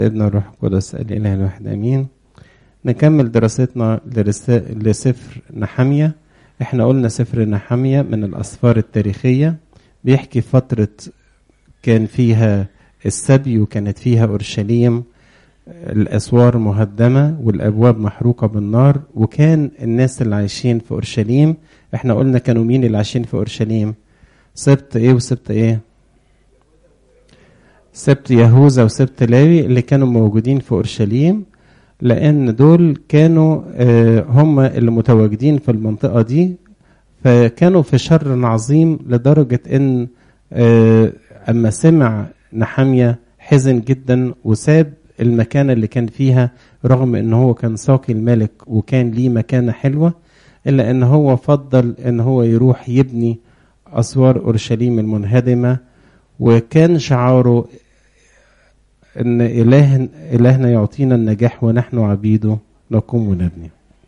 ابن الروح القدس الإله الواحد أمين نكمل دراستنا لرسا... لسفر نحمية احنا قلنا سفر نحمية من الأسفار التاريخية بيحكي فترة كان فيها السبي وكانت فيها أورشليم الأسوار مهدمة والأبواب محروقة بالنار وكان الناس اللي عايشين في أورشليم احنا قلنا كانوا مين اللي عايشين في أورشليم سبت ايه وسبت ايه سبت يهوذا وسبت لاوي اللي كانوا موجودين في اورشليم لان دول كانوا هم اللي متواجدين في المنطقه دي فكانوا في شر عظيم لدرجه ان اما سمع نحمية حزن جدا وساب المكان اللي كان فيها رغم ان هو كان ساقي الملك وكان ليه مكانه حلوه الا ان هو فضل ان هو يروح يبني اسوار اورشليم المنهدمه وكان شعاره ان اله الهنا يعطينا النجاح ونحن عبيده نقوم ونبني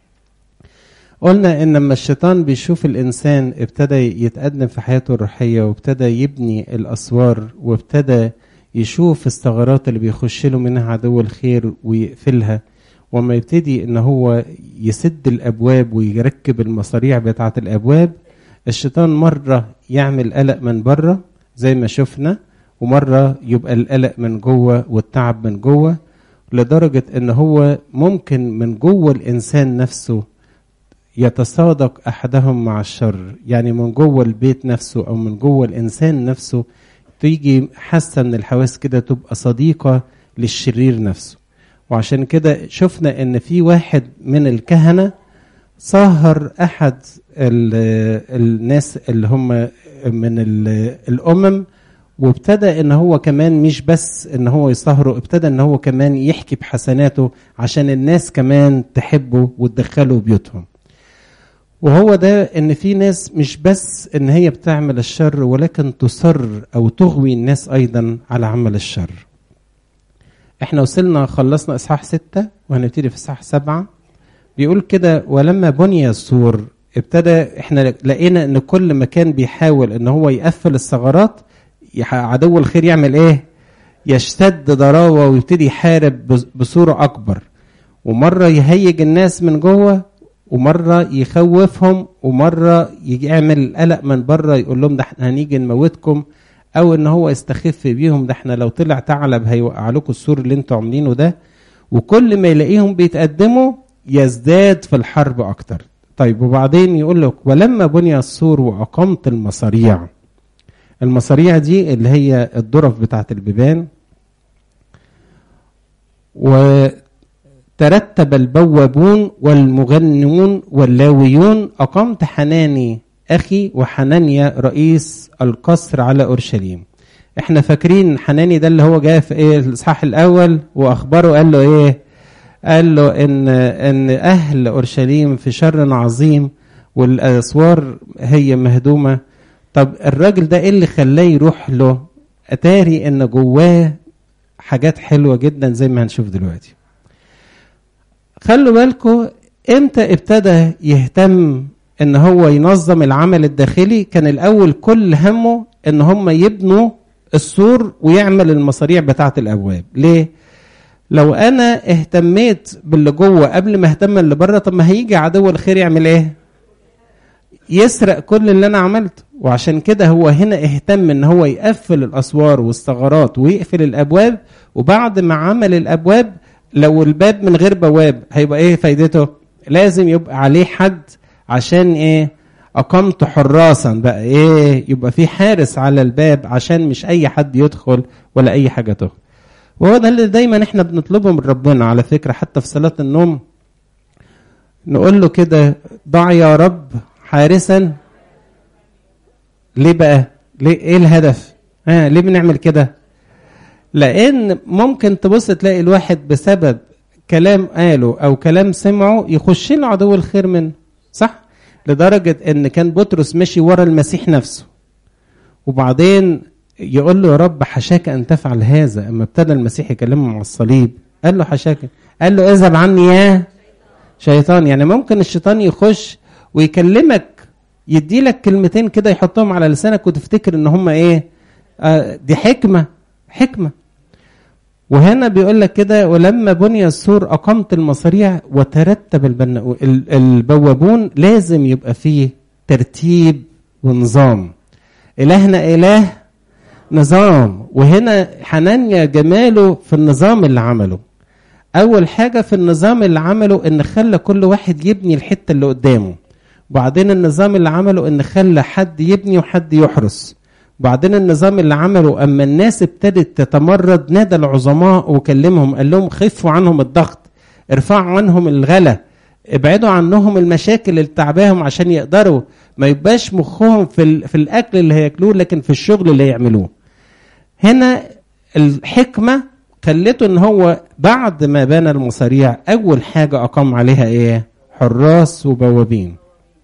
قلنا ان لما الشيطان بيشوف الانسان ابتدى يتقدم في حياته الروحيه وابتدى يبني الاسوار وابتدى يشوف الثغرات اللي بيخش له منها عدو الخير ويقفلها وما يبتدي ان هو يسد الابواب ويركب المصاريع بتاعه الابواب الشيطان مره يعمل قلق من بره زي ما شفنا ومره يبقى القلق من جوه والتعب من جوه لدرجه ان هو ممكن من جوه الانسان نفسه يتصادق احدهم مع الشر يعني من جوه البيت نفسه او من جوه الانسان نفسه تيجي حاسه ان الحواس كده تبقى صديقه للشرير نفسه وعشان كده شفنا ان في واحد من الكهنه سهر احد الناس اللي هم من الامم وابتدى ان هو كمان مش بس ان هو يسهره ابتدى ان هو كمان يحكي بحسناته عشان الناس كمان تحبه وتدخله بيوتهم وهو ده ان في ناس مش بس ان هي بتعمل الشر ولكن تصر او تغوي الناس ايضا على عمل الشر احنا وصلنا خلصنا اصحاح ستة وهنبتدي في اصحاح سبعة بيقول كده ولما بني السور ابتدى احنا لقينا ان كل مكان بيحاول ان هو يقفل الثغرات عدو الخير يعمل ايه يشتد ضراوة ويبتدي يحارب بصورة اكبر ومرة يهيج الناس من جوه ومرة يخوفهم ومرة يعمل قلق من بره يقول لهم ده احنا هنيجي نموتكم او ان هو يستخف بيهم ده احنا لو طلع ثعلب هيوقع لكم السور اللي انتوا عاملينه ده وكل ما يلاقيهم بيتقدموا يزداد في الحرب اكتر طيب وبعدين يقول لك ولما بني السور واقمت المصاريع المصاريع دي اللي هي الظرف بتاعت البيبان وترتب البوابون والمغنمون واللاويون أقمت حناني أخي وحنانيا رئيس القصر على أورشليم احنا فاكرين حناني ده اللي هو جاء في ايه الاصحاح الاول واخبره قال له ايه قال له ان ان اهل اورشليم في شر عظيم والاسوار هي مهدومه طب الراجل ده ايه اللي خلاه يروح له اتاري ان جواه حاجات حلوه جدا زي ما هنشوف دلوقتي خلوا بالكم امتى ابتدى يهتم ان هو ينظم العمل الداخلي كان الاول كل همه ان هم يبنوا السور ويعمل المصاريع بتاعه الابواب ليه لو انا اهتميت باللي جوه قبل ما اهتم اللي بره طب ما هيجي عدو الخير يعمل ايه يسرق كل اللي انا عملته وعشان كده هو هنا اهتم ان هو يقفل الاسوار والثغرات ويقفل الابواب وبعد ما عمل الابواب لو الباب من غير بواب هيبقى ايه فايدته لازم يبقى عليه حد عشان ايه اقمت حراسا بقى ايه يبقى في حارس على الباب عشان مش اي حد يدخل ولا اي حاجه تدخل وهو ده اللي دايما احنا بنطلبه من ربنا على فكره حتى في صلاه النوم نقول له كده ضع يا رب حارسا ليه بقى ليه ايه الهدف ها ليه بنعمل كده لان ممكن تبص تلاقي الواحد بسبب كلام قاله او كلام سمعه يخش له عدو الخير منه صح لدرجه ان كان بطرس مشي ورا المسيح نفسه وبعدين يقول له يا رب حشاك ان تفعل هذا اما ابتدى المسيح يكلمه مع الصليب قال له حشاك قال له اذهب عني يا شيطان يعني ممكن الشيطان يخش ويكلمك يدي لك كلمتين كده يحطهم على لسانك وتفتكر ان هم ايه آه دي حكمه حكمه وهنا بيقول لك كده ولما بني السور اقمت المصاريع وترتب البناء البوابون لازم يبقى فيه ترتيب ونظام الهنا اله نظام وهنا حنانيا جماله في النظام اللي عمله اول حاجه في النظام اللي عمله ان خلى كل واحد يبني الحته اللي قدامه وبعدين النظام اللي عمله ان خلى حد يبني وحد يحرس وبعدين النظام اللي عمله اما الناس ابتدت تتمرد نادى العظماء وكلمهم قال لهم خفوا عنهم الضغط ارفعوا عنهم الغلا ابعدوا عنهم المشاكل اللي تعباهم عشان يقدروا ما يبقاش مخهم في, في الاكل اللي هياكلوه لكن في الشغل اللي يعملوه هنا الحكمه خلته ان هو بعد ما بنى المصاريع اول حاجه اقام عليها ايه حراس وبوابين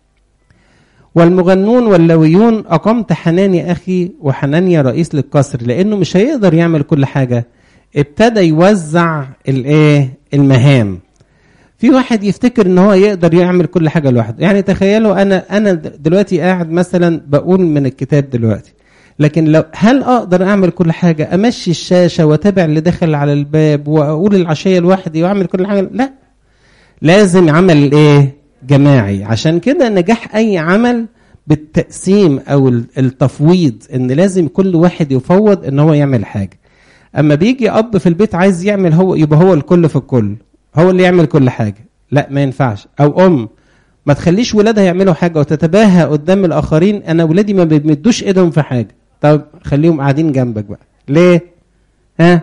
والمغنون واللويون أقمت حناني أخي وحنانيا رئيس للقصر لأنه مش هيقدر يعمل كل حاجة ابتدى يوزع الايه المهام في واحد يفتكر ان هو يقدر يعمل كل حاجه لوحده يعني تخيلوا انا انا دلوقتي قاعد مثلا بقول من الكتاب دلوقتي لكن لو هل اقدر اعمل كل حاجه امشي الشاشه واتابع اللي داخل على الباب واقول العشيه لوحدي واعمل كل حاجه لا لازم عمل ايه جماعي عشان كده نجاح اي عمل بالتقسيم او التفويض ان لازم كل واحد يفوض ان هو يعمل حاجه اما بيجي اب في البيت عايز يعمل هو يبقى هو الكل في الكل هو اللي يعمل كل حاجه لا ما ينفعش او ام ما تخليش ولادها يعملوا حاجه وتتباهى قدام الاخرين انا ولادي ما بيمدوش ايدهم في حاجه طب خليهم قاعدين جنبك بقى ليه ها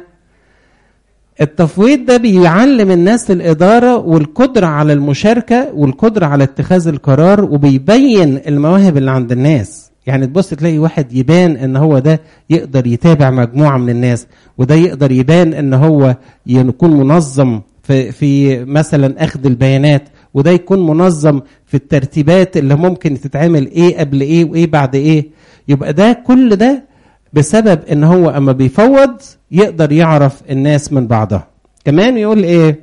التفويض ده بيعلم الناس الإدارة والقدرة على المشاركة والقدرة على اتخاذ القرار وبيبين المواهب اللي عند الناس يعني تبص تلاقي واحد يبان ان هو ده يقدر يتابع مجموعة من الناس وده يقدر يبان ان هو يكون منظم في, في مثلا اخذ البيانات وده يكون منظم في الترتيبات اللي ممكن تتعمل ايه قبل ايه وايه بعد ايه يبقى ده كل ده بسبب ان هو اما بيفوض يقدر يعرف الناس من بعضها كمان يقول ايه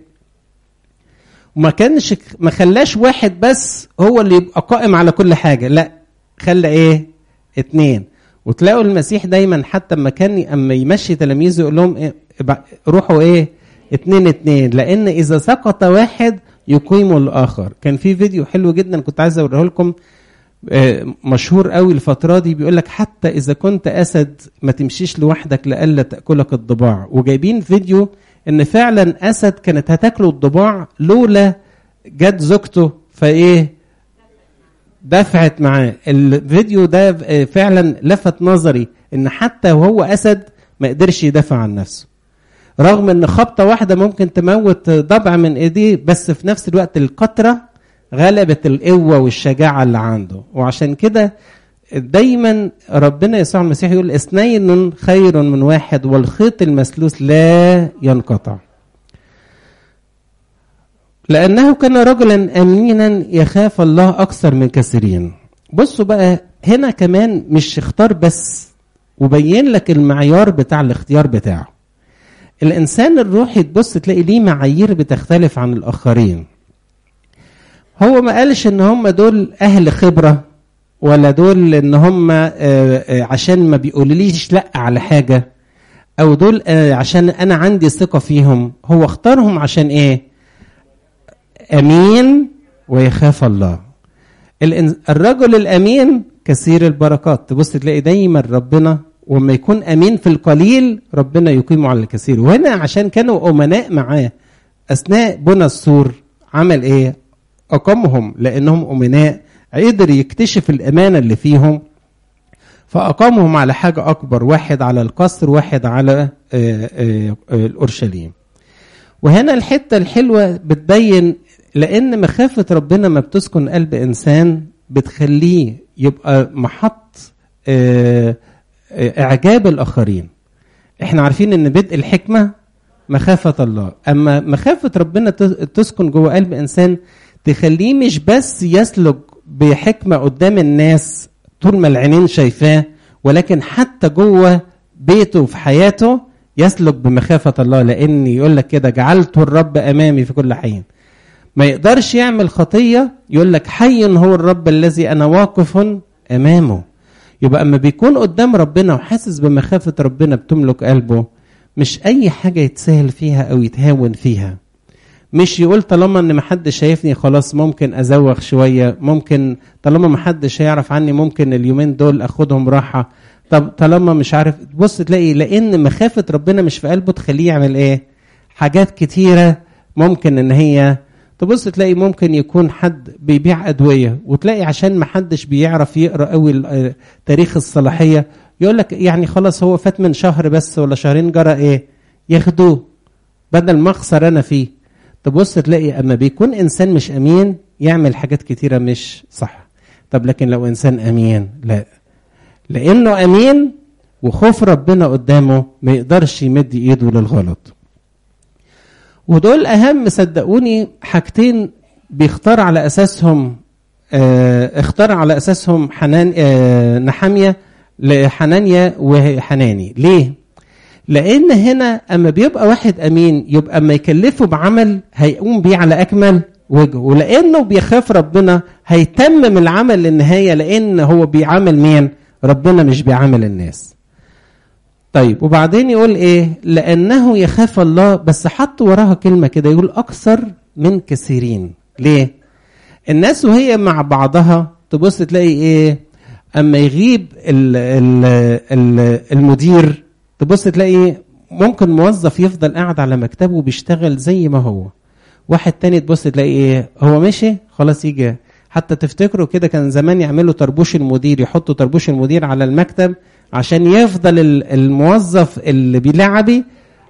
وما كانش ما خلاش واحد بس هو اللي يبقى قائم على كل حاجه لا خلى ايه اتنين وتلاقوا المسيح دايما حتى اما كان اما يمشي تلاميذه يقول لهم إيه روحوا ايه اتنين اتنين لان اذا سقط واحد يقيم الاخر كان في فيديو حلو جدا كنت عايز اوريه لكم مشهور قوي الفترة دي بيقول لك حتى إذا كنت أسد ما تمشيش لوحدك لألا تأكلك الضباع وجايبين فيديو إن فعلا أسد كانت هتاكله الضباع لولا جت زوجته فإيه دفعت معاه الفيديو ده فعلا لفت نظري إن حتى وهو أسد ما قدرش يدافع عن نفسه رغم ان خبطة واحدة ممكن تموت ضبع من ايديه بس في نفس الوقت القطرة غلبت القوة والشجاعة اللي عنده وعشان كده دايما ربنا يسوع المسيح يقول اثنين خير من واحد والخيط المسلوس لا ينقطع لأنه كان رجلا أمينا يخاف الله أكثر من كثيرين بصوا بقى هنا كمان مش اختار بس وبين لك المعيار بتاع الاختيار بتاعه الإنسان الروحي تبص تلاقي ليه معايير بتختلف عن الآخرين هو ما قالش ان هم دول اهل خبره ولا دول ان هم عشان ما بيقولوليش لا على حاجه او دول عشان انا عندي ثقه فيهم هو اختارهم عشان ايه امين ويخاف الله الرجل الامين كثير البركات تبص تلاقي دايما ربنا وما يكون امين في القليل ربنا يقيمه على الكثير وهنا عشان كانوا امناء معاه اثناء بنى السور عمل ايه أقامهم لأنهم أمناء قدر يكتشف الأمانة اللي فيهم فأقامهم على حاجة أكبر واحد على القصر واحد على الأورشليم وهنا الحتة الحلوة بتبين لأن مخافة ربنا ما بتسكن قلب إنسان بتخليه يبقى محط إعجاب الآخرين إحنا عارفين إن بدء الحكمة مخافة الله أما مخافة ربنا تسكن جوه قلب إنسان تخليه مش بس يسلك بحكمة قدام الناس طول ما العينين شايفاه ولكن حتى جوه بيته وفي حياته يسلك بمخافة الله لأن يقول لك كده جعلت الرب أمامي في كل حين ما يقدرش يعمل خطية يقول لك حي هو الرب الذي أنا واقف أمامه يبقى أما بيكون قدام ربنا وحاسس بمخافة ربنا بتملك قلبه مش اي حاجه يتسهل فيها او يتهاون فيها مش يقول طالما ان محدش شايفني خلاص ممكن ازوغ شويه ممكن طالما محدش هيعرف عني ممكن اليومين دول اخدهم راحه طب طالما مش عارف بص تلاقي لان مخافه ربنا مش في قلبه تخليه يعمل ايه حاجات كتيره ممكن ان هي تبص تلاقي ممكن يكون حد بيبيع ادويه وتلاقي عشان ما حدش بيعرف يقرا قوي تاريخ الصلاحيه يقول لك يعني خلاص هو فات من شهر بس ولا شهرين جرى ايه ياخدوه بدل ما اخسر انا فيه تبص تلاقي اما بيكون انسان مش امين يعمل حاجات كتيره مش صح طب لكن لو انسان امين لا لانه امين وخوف ربنا قدامه ما يقدرش يمد ايده للغلط ودول اهم صدقوني حاجتين بيختار على اساسهم آه اختار على اساسهم حنان آه نحاميه لحنانيا وحناني ليه لان هنا اما بيبقى واحد امين يبقى اما يكلفه بعمل هيقوم بيه على اكمل وجه ولانه بيخاف ربنا هيتمم العمل للنهايه لان هو بيعامل مين ربنا مش بيعامل الناس طيب وبعدين يقول ايه لانه يخاف الله بس حط وراها كلمه كده يقول اكثر من كثيرين ليه الناس وهي مع بعضها تبص تلاقي ايه اما يغيب ال ال ال المدير تبص تلاقي ممكن موظف يفضل قاعد على مكتبه بيشتغل زي ما هو واحد تاني تبص تلاقي ايه هو مشي خلاص يجي حتى تفتكروا كده كان زمان يعملوا طربوش المدير يحطوا طربوش المدير على المكتب عشان يفضل الموظف اللي بيلعبي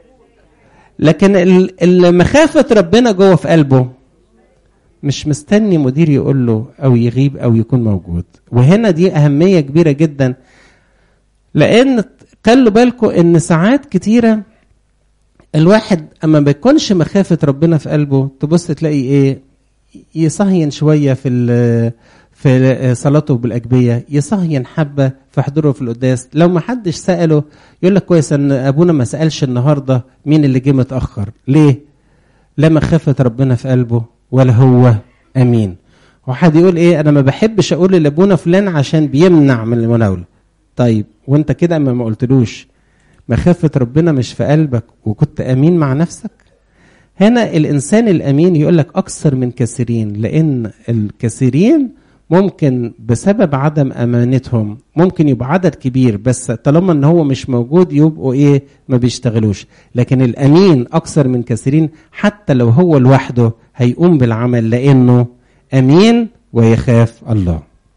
لكن اللي مخافة ربنا جوه في قلبه مش مستني مدير يقول له او يغيب او يكون موجود وهنا دي اهميه كبيره جدا لان خلوا بالكم ان ساعات كتيره الواحد اما ما بيكونش مخافه ربنا في قلبه تبص تلاقي ايه يصهين شويه في في صلاته بالاجبيه يصهين حبه في حضوره في القداس لو ما حدش ساله يقول لك كويس ان ابونا ما سالش النهارده مين اللي جه متاخر ليه لا مخافه ربنا في قلبه ولا هو امين وحد يقول ايه انا ما بحبش اقول لابونا فلان عشان بيمنع من المناوله طيب وانت كده اما ما قلتلوش مخافه ربنا مش في قلبك وكنت امين مع نفسك هنا الانسان الامين يقول لك اكثر من كثيرين لان الكثيرين ممكن بسبب عدم امانتهم ممكن يبقى عدد كبير بس طالما ان هو مش موجود يبقوا ايه ما بيشتغلوش لكن الامين اكثر من كثيرين حتى لو هو لوحده هيقوم بالعمل لانه امين ويخاف الله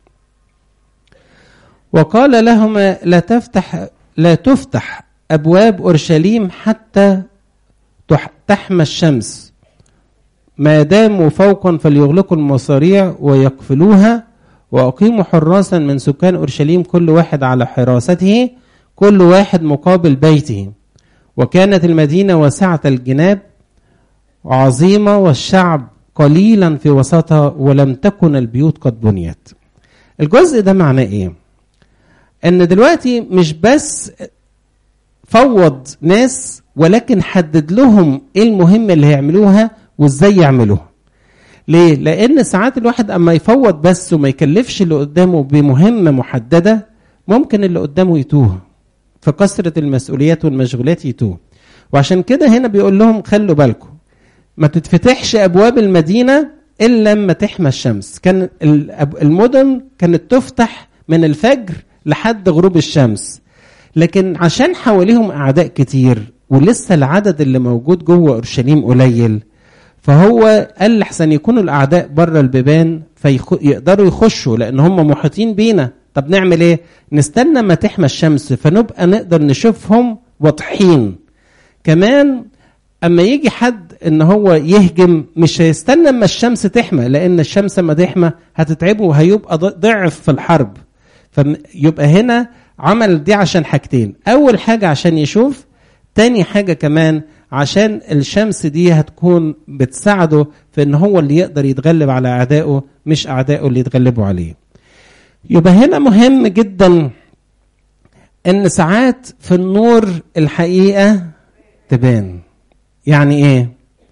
وقال لهما لا تفتح لا تفتح ابواب اورشليم حتى تحمى الشمس ما داموا فوقا فليغلقوا المصاريع ويقفلوها واقيموا حراسا من سكان اورشليم كل واحد على حراسته كل واحد مقابل بيته وكانت المدينه واسعه الجناب عظيمه والشعب قليلا في وسطها ولم تكن البيوت قد بنيت الجزء ده معناه ايه ان دلوقتي مش بس فوض ناس ولكن حدد لهم ايه المهمه اللي هيعملوها وازاي يعملوها ليه لان ساعات الواحد اما يفوض بس وما يكلفش اللي قدامه بمهمه محدده ممكن اللي قدامه يتوه في كثره المسؤوليات والمشغولات يتوه وعشان كده هنا بيقول لهم خلوا بالكم ما تتفتحش ابواب المدينه الا لما تحمى الشمس كان المدن كانت تفتح من الفجر لحد غروب الشمس لكن عشان حواليهم اعداء كتير ولسه العدد اللي موجود جوه اورشليم قليل فهو قال لحسن يكونوا الاعداء بره البيبان فيقدروا يخشوا لان هم محيطين بينا طب نعمل ايه نستنى ما تحمى الشمس فنبقى نقدر نشوفهم واضحين كمان اما يجي حد ان هو يهجم مش هيستنى اما الشمس تحمى لان الشمس اما تحمى هتتعبه وهيبقى ضعف في الحرب فيبقى هنا عمل دي عشان حاجتين اول حاجه عشان يشوف تاني حاجه كمان عشان الشمس دي هتكون بتساعده في ان هو اللي يقدر يتغلب على اعدائه مش اعدائه اللي يتغلبوا عليه يبقى هنا مهم جدا ان ساعات في النور الحقيقه تبان يعني ايه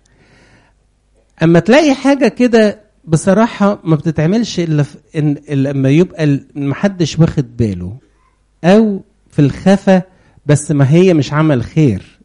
اما تلاقي حاجه كده بصراحه ما بتتعملش الا في إن لما يبقى محدش واخد باله او في الخفا بس ما هي مش عمل خير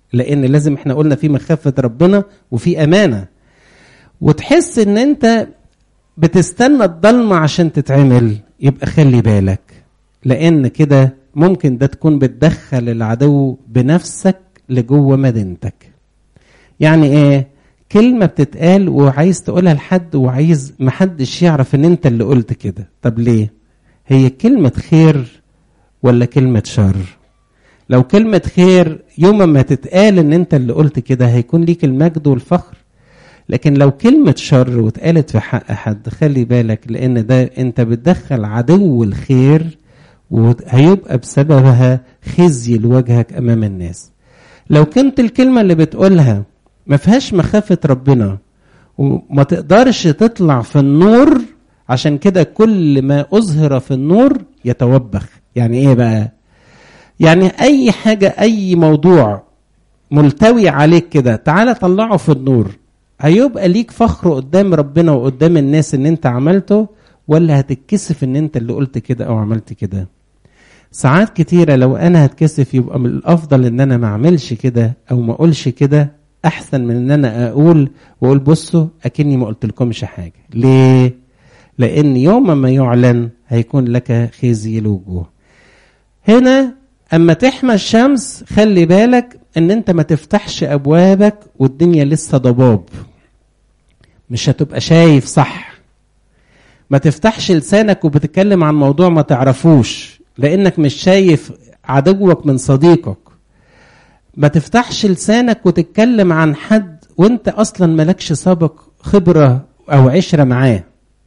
لان لازم احنا قلنا في مخافه ربنا وفي امانه وتحس ان انت بتستنى الضلمه عشان تتعمل يبقى خلي بالك لان كده ممكن ده تكون بتدخل العدو بنفسك لجوه مدينتك يعني ايه كلمه بتتقال وعايز تقولها لحد وعايز محدش يعرف ان انت اللي قلت كده طب ليه هي كلمه خير ولا كلمه شر لو كلمه خير يوم ما تتقال ان انت اللي قلت كده هيكون ليك المجد والفخر لكن لو كلمة شر واتقالت في حق حد خلي بالك لأن ده أنت بتدخل عدو الخير وهيبقى بسببها خزي لوجهك أمام الناس لو كنت الكلمة اللي بتقولها ما فيهاش مخافة ربنا وما تقدرش تطلع في النور عشان كده كل ما أظهر في النور يتوبخ يعني إيه بقى يعني أي حاجة أي موضوع ملتوي عليك كده تعالى طلعه في النور هيبقى ليك فخر قدام ربنا وقدام الناس ان انت عملته ولا هتتكسف ان انت اللي قلت كده او عملت كده ساعات كتيرة لو انا هتكسف يبقى من الافضل ان انا ما اعملش كده او ما اقولش كده احسن من ان انا اقول واقول بصوا اكني ما قلت لكمش حاجة ليه لان يوم ما يعلن هيكون لك خزي الوجوه هنا اما تحمى الشمس خلي بالك ان انت ما تفتحش ابوابك والدنيا لسه ضباب مش هتبقى شايف صح ما تفتحش لسانك وبتتكلم عن موضوع ما تعرفوش لانك مش شايف عدوك من صديقك ما تفتحش لسانك وتتكلم عن حد وانت اصلا ملكش سابق خبرة او عشرة معاه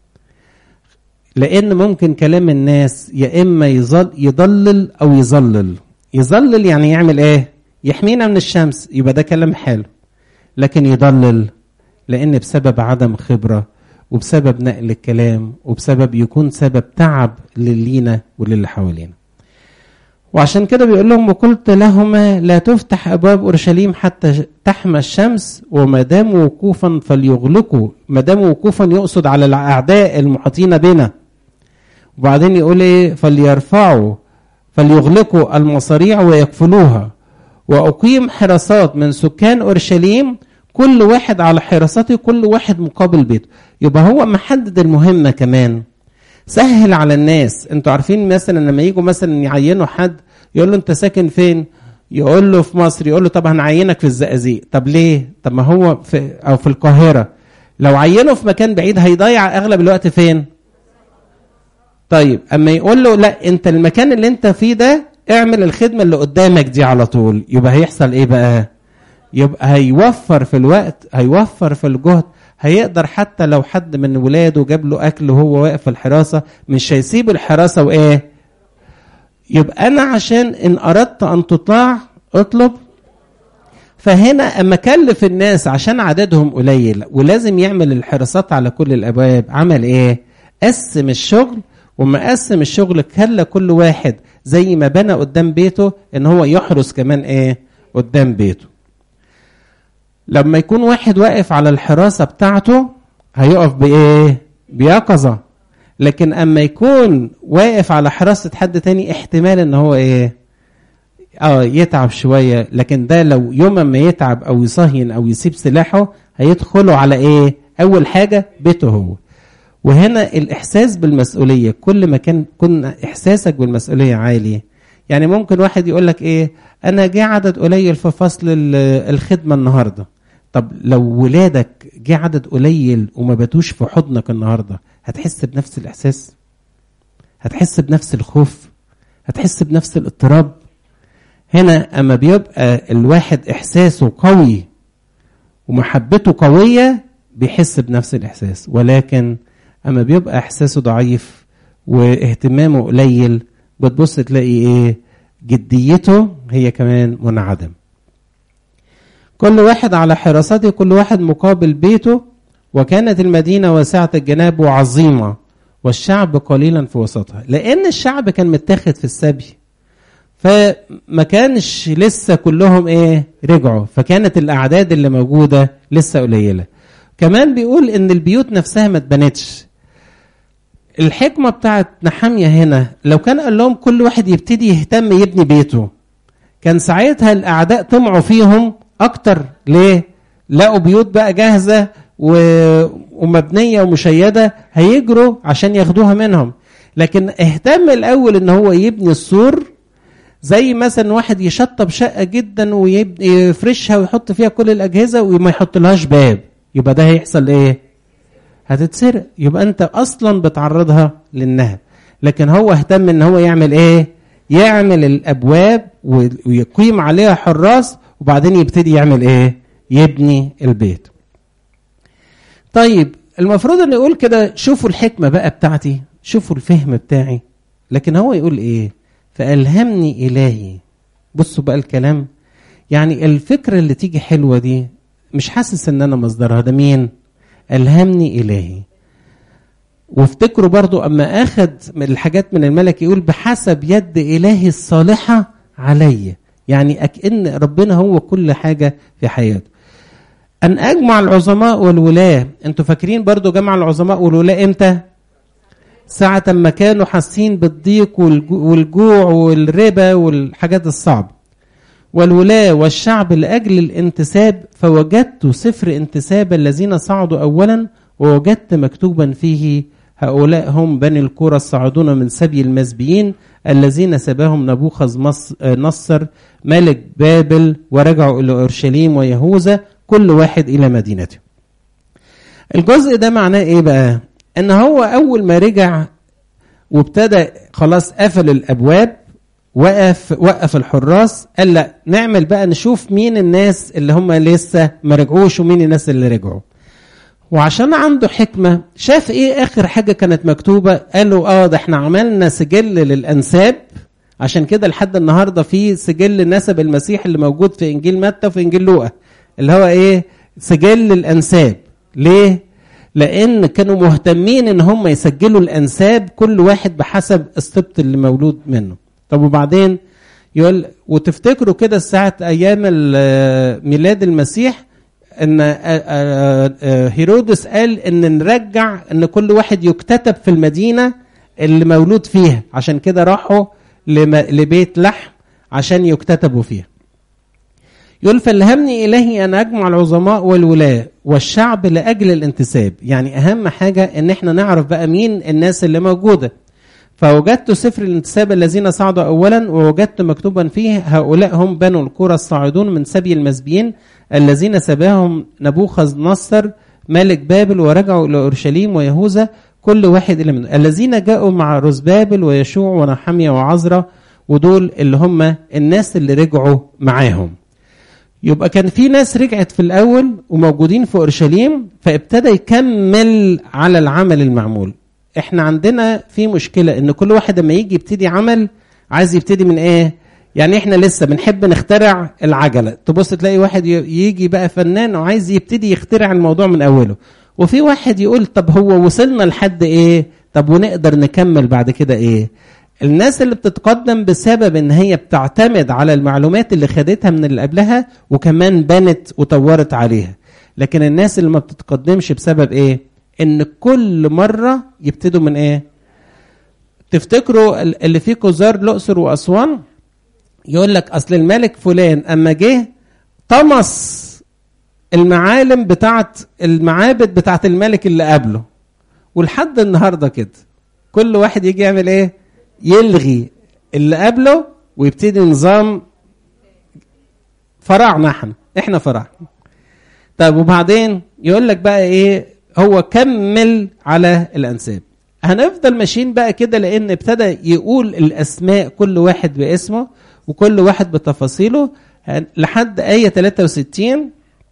لان ممكن كلام الناس يا اما يظل يضلل او يظلل يظلل يعني يعمل ايه يحمينا من الشمس يبقى ده كلام حلو لكن يضلل لان بسبب عدم خبره وبسبب نقل الكلام وبسبب يكون سبب تعب للينا وللي حوالينا وعشان كده بيقول لهم وقلت لهما لا تفتح ابواب اورشليم حتى تحمى الشمس وما دام وقوفا فليغلقوا ما دام وقوفا يقصد على الاعداء المحيطين بنا وبعدين يقول ايه فليرفعوا فليغلقوا المصاريع ويقفلوها واقيم حراسات من سكان اورشليم كل واحد على حراسته كل واحد مقابل بيته يبقى هو محدد المهمه كمان سهل على الناس انتوا عارفين مثلا لما يجوا مثلا يعينوا حد يقول له انت ساكن فين يقول له في مصر يقول له طب هنعينك في الزقازيق طب ليه طب ما هو في او في القاهره لو عينه في مكان بعيد هيضيع اغلب الوقت فين طيب اما يقول له لا انت المكان اللي انت فيه ده اعمل الخدمه اللي قدامك دي على طول يبقى هيحصل ايه بقى يبقى هيوفر في الوقت هيوفر في الجهد هيقدر حتى لو حد من ولاده جاب له اكل وهو واقف في الحراسه مش هيسيب الحراسه وايه يبقى انا عشان ان اردت ان تطاع اطلب فهنا اما كلف الناس عشان عددهم قليل ولازم يعمل الحراسات على كل الابواب عمل ايه قسم الشغل وما قسم الشغل خلى كل واحد زي ما بنى قدام بيته ان هو يحرس كمان ايه قدام بيته لما يكون واحد واقف على الحراسة بتاعته هيقف بإيه؟ بيقظة لكن أما يكون واقف على حراسة حد تاني احتمال إن هو إيه؟ اه يتعب شوية لكن ده لو يوم ما يتعب أو يصهين أو يسيب سلاحه هيدخلوا على إيه؟ أول حاجة بيته هو وهنا الإحساس بالمسؤولية كل ما كان كن إحساسك بالمسؤولية عالي يعني ممكن واحد يقول لك إيه أنا جه عدد قليل في فصل الخدمة النهاردة طب لو ولادك جه عدد قليل وما باتوش في حضنك النهارده هتحس بنفس الاحساس هتحس بنفس الخوف هتحس بنفس الاضطراب هنا اما بيبقى الواحد احساسه قوي ومحبته قويه بيحس بنفس الاحساس ولكن اما بيبقى احساسه ضعيف واهتمامه قليل بتبص تلاقي ايه جديته هي كمان منعدم كل واحد على حراسته كل واحد مقابل بيته وكانت المدينة واسعة الجناب وعظيمة والشعب قليلا في وسطها لأن الشعب كان متاخد في السبي فما كانش لسه كلهم ايه رجعوا فكانت الأعداد اللي موجودة لسه قليلة كمان بيقول إن البيوت نفسها ما اتبنتش الحكمة بتاعت نحامية هنا لو كان قال لهم كل واحد يبتدي يهتم يبني بيته كان ساعتها الاعداء طمعوا فيهم اكتر ليه لقوا بيوت بقى جاهزه و... ومبنيه ومشيده هيجروا عشان ياخدوها منهم لكن اهتم الاول ان هو يبني السور زي مثلا واحد يشطب شقه جدا ويفرشها ويحط فيها كل الاجهزه وما يحطلهاش باب يبقى ده هيحصل ايه هتتسرق يبقى انت اصلا بتعرضها للنهب لكن هو اهتم ان هو يعمل ايه يعمل الابواب ويقيم عليها حراس وبعدين يبتدي يعمل ايه يبني البيت طيب المفروض ان يقول كده شوفوا الحكمه بقى بتاعتي شوفوا الفهم بتاعي لكن هو يقول ايه فالهمني الهي بصوا بقى الكلام يعني الفكره اللي تيجي حلوه دي مش حاسس ان انا مصدرها ده مين الهمني الهي وافتكروا برضو اما اخذ من الحاجات من الملك يقول بحسب يد الهي الصالحه علي يعني اكن ربنا هو كل حاجه في حياته ان اجمع العظماء والولاه انتوا فاكرين برضو جمع العظماء والولاه امتى ساعة ما كانوا حاسين بالضيق والجوع والربا والحاجات الصعبة والولاة والشعب لأجل الانتساب فوجدت سفر انتساب الذين صعدوا أولا ووجدت مكتوبا فيه هؤلاء هم بني القرى الصاعدون من سبي المزبيين الذين سباهم نبوخذ نصر ملك بابل ورجعوا إلى أورشليم ويهوذا كل واحد إلى مدينته الجزء ده معناه إيه بقى ان هو اول ما رجع وابتدى خلاص قفل الابواب وقف وقف الحراس قال لا نعمل بقى نشوف مين الناس اللي هم لسه ما رجعوش ومين الناس اللي رجعوا وعشان عنده حكمه شاف ايه اخر حاجه كانت مكتوبه قالوا اه ده احنا عملنا سجل للانساب عشان كده لحد النهارده في سجل نسب المسيح اللي موجود في انجيل متى وفي انجيل لوقا اللي هو ايه سجل الانساب ليه لان كانوا مهتمين ان هم يسجلوا الانساب كل واحد بحسب السبط اللي مولود منه طب وبعدين يقول وتفتكروا كده ساعه ايام ميلاد المسيح ان هيرودس قال ان نرجع ان كل واحد يكتتب في المدينه اللي مولود فيها عشان كده راحوا لبيت لحم عشان يكتتبوا فيها يقول فالهمني إلهي أن أجمع العظماء والولاة والشعب لأجل الانتساب يعني أهم حاجة أن احنا نعرف بقى مين الناس اللي موجودة فوجدت سفر الانتساب الذين صعدوا أولا ووجدت مكتوبا فيه هؤلاء هم بنو القرى الصاعدون من سبي المسبيين الذين سباهم نبوخذ نصر ملك بابل ورجعوا إلى أورشليم ويهوذا كل واحد إلى من الذين جاءوا مع رزبابل ويشوع ونحمية وعزرة ودول اللي هم الناس اللي رجعوا معاهم يبقى كان في ناس رجعت في الاول وموجودين في اورشليم فابتدى يكمل على العمل المعمول احنا عندنا في مشكله ان كل واحد لما يجي يبتدي عمل عايز يبتدي من ايه يعني احنا لسه بنحب نخترع العجله تبص تلاقي واحد يجي بقى فنان وعايز يبتدي يخترع الموضوع من اوله وفي واحد يقول طب هو وصلنا لحد ايه طب ونقدر نكمل بعد كده ايه الناس اللي بتتقدم بسبب ان هي بتعتمد على المعلومات اللي خدتها من اللي قبلها وكمان بنت وطورت عليها لكن الناس اللي ما بتتقدمش بسبب ايه ان كل مره يبتدوا من ايه تفتكروا اللي فيه كوزار الاقصر واسوان يقول لك اصل الملك فلان اما جه طمس المعالم بتاعت المعابد بتاعت الملك اللي قبله ولحد النهارده كده كل واحد يجي يعمل ايه يلغي اللي قبله ويبتدي نظام فراعنه احنا احنا فراعنه طيب وبعدين يقول لك بقى ايه هو كمل على الانساب هنفضل ماشيين بقى كده لان ابتدى يقول الاسماء كل واحد باسمه وكل واحد بتفاصيله لحد ايه 63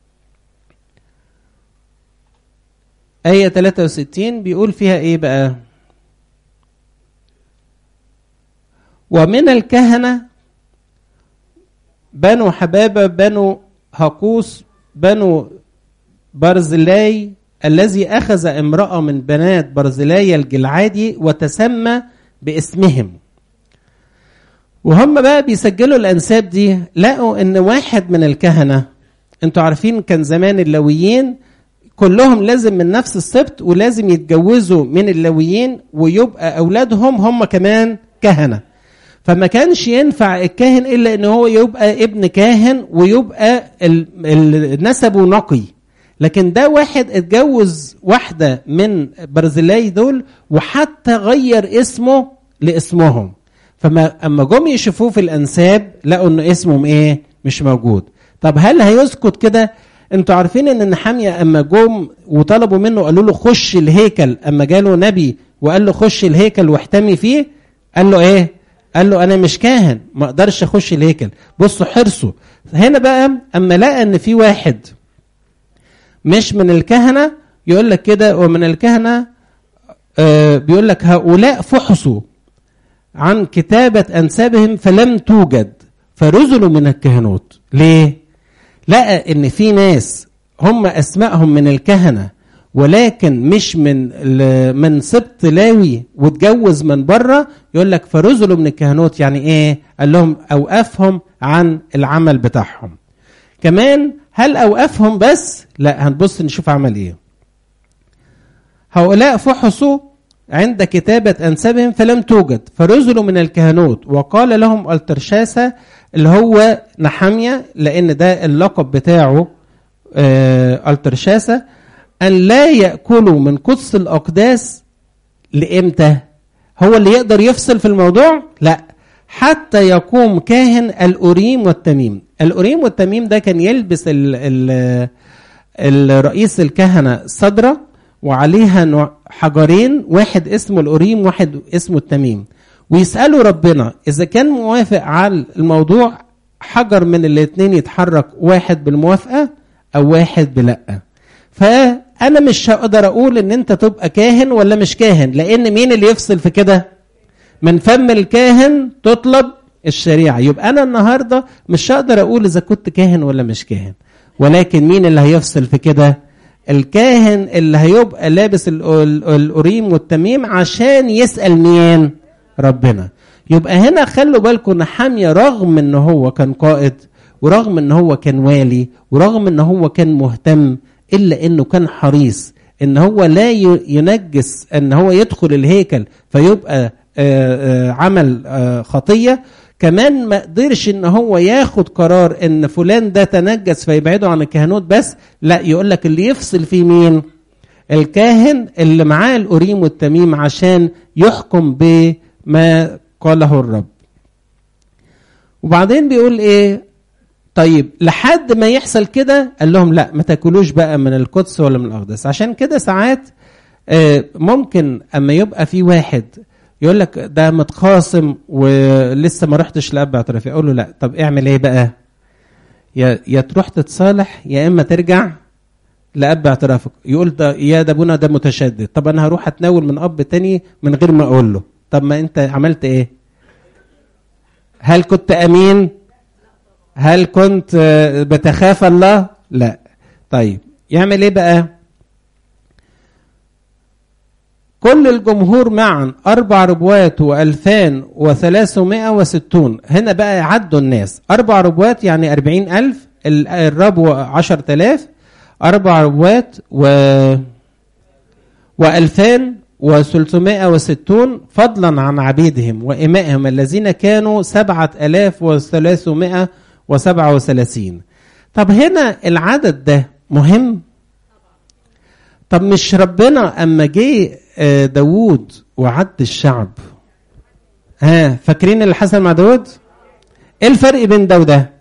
ايه 63 بيقول فيها ايه بقى ومن الكهنة بنو حبابة بنو هقوس بنو برزلاي الذي أخذ امرأة من بنات برزلاي الجلعادي وتسمى باسمهم وهم بقى بيسجلوا الأنساب دي لقوا إن واحد من الكهنة انتوا عارفين كان زمان اللويين كلهم لازم من نفس السبت ولازم يتجوزوا من اللويين ويبقى أولادهم هم كمان كهنة فما كانش ينفع الكاهن الا ان هو يبقى ابن كاهن ويبقى ال- ال- نسبه نقي لكن ده واحد اتجوز واحده من برزيلاي دول وحتى غير اسمه لاسمهم فما اما جم يشوفوه في الانساب لقوا ان اسمهم ايه مش موجود طب هل هيسكت كده انتوا عارفين ان نحامية اما جم وطلبوا منه قالوا له خش الهيكل اما جاله نبي وقال له خش الهيكل واحتمي فيه قال له ايه قال له انا مش كاهن ما اقدرش اخش الهيكل بصوا حرصه هنا بقى اما لقى ان في واحد مش من الكهنه يقول لك كده ومن الكهنه آه بيقول لك هؤلاء فحصوا عن كتابة أنسابهم فلم توجد فرزلوا من الكهنوت ليه؟ لقى إن في ناس هم أسمائهم من الكهنة ولكن مش من ال- من سبط لاوي واتجوز من بره يقول لك فرزلوا من الكهنوت يعني ايه؟ قال لهم اوقفهم عن العمل بتاعهم. كمان هل اوقفهم بس؟ لا هنبص نشوف عمل ايه. هؤلاء فحصوا عند كتابة أنسابهم فلم توجد فرزلوا من الكهنوت وقال لهم الترشاسة اللي هو نحامية لأن ده اللقب بتاعه آه الترشاسة أن لا يأكلوا من قدس الأقداس لإمتى؟ هو اللي يقدر يفصل في الموضوع؟ لا حتى يقوم كاهن الأوريم والتميم الأوريم والتميم ده كان يلبس ال ال الرئيس الكهنة صدرة وعليها نوع- حجرين واحد اسمه الأوريم واحد اسمه التميم ويسألوا ربنا إذا كان موافق على الموضوع حجر من الاتنين يتحرك واحد بالموافقة أو واحد بلأ فأنا مش هقدر أقول إن أنت تبقى كاهن ولا مش كاهن لأن مين اللي يفصل في كده من فم الكاهن تطلب الشريعة يبقى أنا النهاردة مش هقدر أقول إذا كنت كاهن ولا مش كاهن ولكن مين اللي هيفصل في كده الكاهن اللي هيبقى لابس ال- ال- الأوريم والتميم عشان يسأل مين ربنا يبقى هنا خلوا بالكم نحامية رغم ان هو كان قائد ورغم ان هو كان والي ورغم ان هو كان مهتم الا انه كان حريص ان هو لا ي- ينجس ان هو يدخل الهيكل فيبقى آه، آه، عمل آه، خطيه كمان ما قدرش ان هو ياخد قرار ان فلان ده تنجس فيبعده عن الكهنوت بس لا يقول لك اللي يفصل فيه مين الكاهن اللي معاه الأوريم والتميم عشان يحكم بما قاله الرب وبعدين بيقول ايه طيب لحد ما يحصل كده قال لهم لا ما تاكلوش بقى من القدس ولا من الاقداس عشان كده ساعات آه، ممكن اما يبقى في واحد يقول لك ده متخاصم ولسه ما رحتش لاب اعترافي اقول له لا طب اعمل ايه بقى يا يا تروح تتصالح يا اما ترجع لاب اعترافك يقول ده يا ده ابونا ده متشدد طب انا هروح اتناول من اب تاني من غير ما اقول له طب ما انت عملت ايه هل كنت امين هل كنت آه، بتخاف الله لا طيب يعمل ايه بقى كل الجمهور معا أربع ربوات وألفان وثلاثمائة وستون هنا بقى عدوا الناس أربع ربوات يعني أربعين ألف ال- الربوة عشر تلاف أربع ربوات و وألفان وثلثمائة وستون فضلا عن عبيدهم وإمائهم الذين كانوا سبعة ألاف وثلاثمائة وسبعة وثلاثين طب هنا العدد ده مهم طب مش ربنا أما جه آه، داوود وعد الشعب ها فاكرين اللي حصل مع داوود ايه الفرق بين ده وده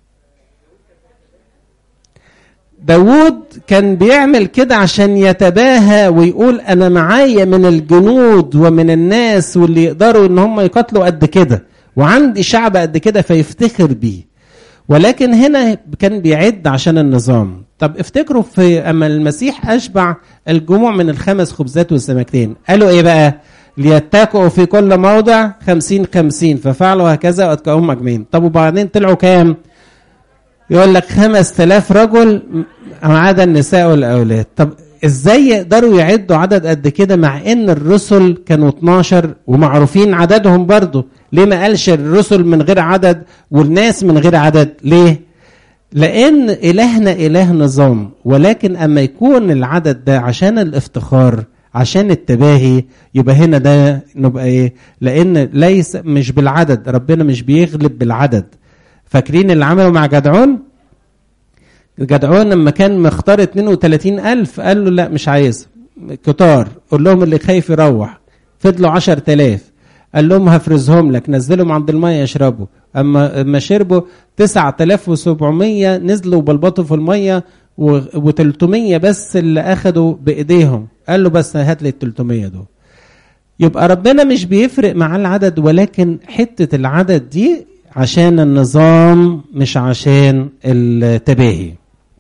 داوود كان بيعمل كده عشان يتباهى ويقول انا معايا من الجنود ومن الناس واللي يقدروا ان هم يقاتلوا قد كده وعندي شعب قد كده فيفتخر بيه ولكن هنا كان بيعد عشان النظام طب افتكروا في اما المسيح اشبع الجموع من الخمس خبزات والسمكتين قالوا ايه بقى ليتكئوا في كل موضع خمسين خمسين ففعلوا هكذا واتكأهم مجمعين طب وبعدين طلعوا كام يقول لك خمس تلاف رجل ما عدا النساء والأولاد طب ازاي يقدروا يعدوا عدد قد كده مع ان الرسل كانوا 12 ومعروفين عددهم برضه ليه ما قالش الرسل من غير عدد والناس من غير عدد ليه لان الهنا اله نظام ولكن اما يكون العدد ده عشان الافتخار عشان التباهي يبقى هنا ده نبقى ايه لان ليس مش بالعدد ربنا مش بيغلب بالعدد فاكرين اللي عملوا مع جدعون جدعون لما كان مختار 32 ألف قال له لا مش عايز كتار قول لهم اللي خايف يروح فضلوا 10000 قال لهم هفرزهم لك نزلهم عند المية يشربوا اما اما شربوا 9700 نزلوا وبلبطوا في المية و300 بس اللي اخدوا بايديهم قال له بس هات لي ال 300 دول يبقى ربنا مش بيفرق مع العدد ولكن حتة العدد دي عشان النظام مش عشان التباهي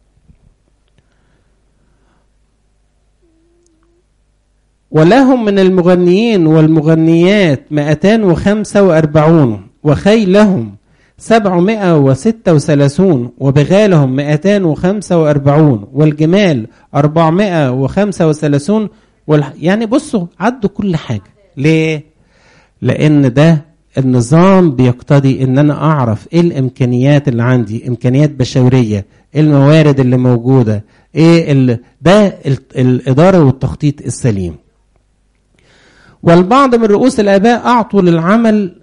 ولهم من المغنيين والمغنيات 245 وخيلهم 736 وبغالهم 245 والجمال 435 والح... يعني بصوا عدوا كل حاجة ليه؟ لأن ده النظام بيقتضي ان انا اعرف ايه الامكانيات اللي عندي امكانيات بشريه ايه الموارد اللي موجوده ايه ال... ده ال... الاداره والتخطيط السليم والبعض من رؤوس الاباء اعطوا للعمل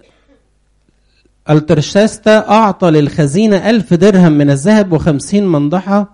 الترشاستا اعطى للخزينه ألف درهم من الذهب وخمسين منضحه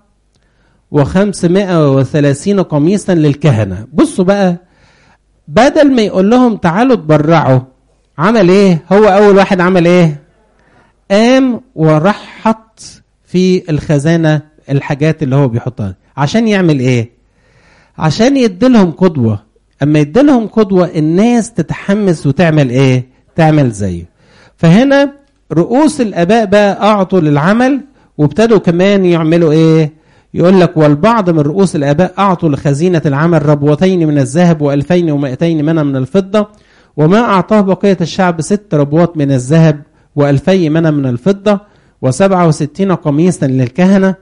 وخمسمائة وثلاثين قميصا للكهنة بصوا بقى بدل ما يقول لهم تعالوا تبرعوا عمل ايه هو اول واحد عمل ايه قام وراح حط في الخزانه الحاجات اللي هو بيحطها عشان يعمل ايه عشان يديلهم قدوه اما يديلهم قدوه الناس تتحمس وتعمل ايه تعمل زيه فهنا رؤوس الاباء بقى اعطوا للعمل وابتدوا كمان يعملوا ايه يقول لك والبعض من رؤوس الاباء اعطوا لخزينه العمل ربوتين من الذهب والفين ومائتين منها من الفضه وما أعطاه بقية الشعب ست ربوات من الذهب وألفي منها من الفضة وسبعة وستين قميصا للكهنة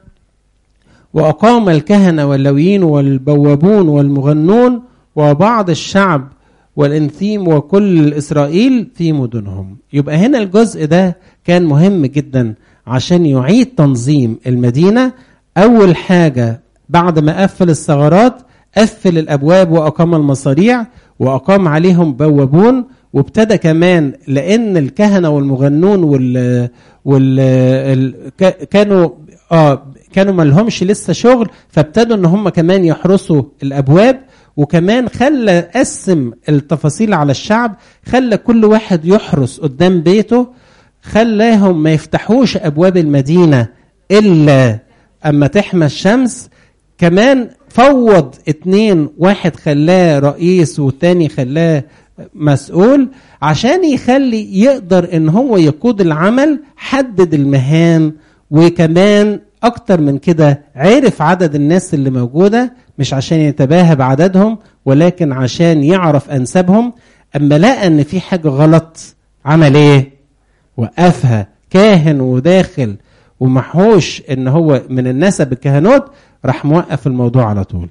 وأقام الكهنة واللويين والبوابون والمغنون وبعض الشعب والانثيم وكل إسرائيل في مدنهم يبقى هنا الجزء ده كان مهم جدا عشان يعيد تنظيم المدينة أول حاجة بعد ما قفل الثغرات قفل الأبواب وأقام المصاريع واقام عليهم بوابون وابتدى كمان لان الكهنه والمغنون وال وال ال... كانوا اه كانوا ما لهمش لسه شغل فابتدوا ان هم كمان يحرسوا الابواب وكمان خلى قسم التفاصيل على الشعب خلى كل واحد يحرس قدام بيته خلاهم ما يفتحوش ابواب المدينه الا اما تحمى الشمس كمان فوض اتنين واحد خلاه رئيس والتاني خلاه مسؤول عشان يخلي يقدر ان هو يقود العمل حدد المهام وكمان اكتر من كده عرف عدد الناس اللي موجوده مش عشان يتباهى بعددهم ولكن عشان يعرف انسابهم اما لقى ان في حاجه غلط عمل ايه وقفها كاهن وداخل ومحوش ان هو من النسب الكهنوت راح موقف الموضوع على طول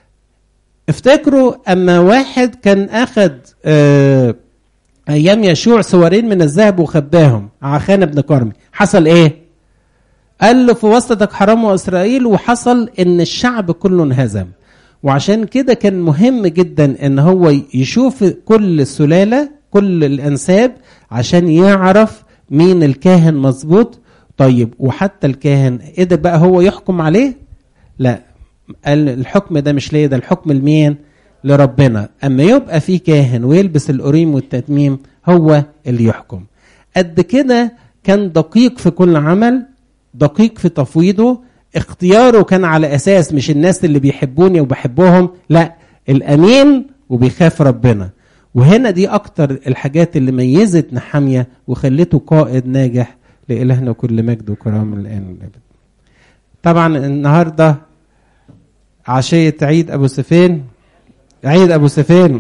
افتكروا اما واحد كان اخد اه ايام يشوع سوارين من الذهب وخباهم عخان بن كرمي حصل ايه قال له في وسطك حرام واسرائيل وحصل ان الشعب كله انهزم وعشان كده كان مهم جدا ان هو يشوف كل سلاله كل الانساب عشان يعرف مين الكاهن مظبوط طيب وحتى الكاهن قدر بقى هو يحكم عليه لا قال الحكم ده مش ليا ده الحكم لمين لربنا اما يبقى في كاهن ويلبس الأوريم والتتميم هو اللي يحكم قد كده كان دقيق في كل عمل دقيق في تفويضه اختياره كان على اساس مش الناس اللي بيحبوني وبحبهم لا الامين وبيخاف ربنا وهنا دي اكتر الحاجات اللي ميزت نحاميه وخلته قائد ناجح لإلهنا كل مجد وكرام الآن والأبد طبعا النهاردة عشية عيد أبو سفين عيد أبو سفين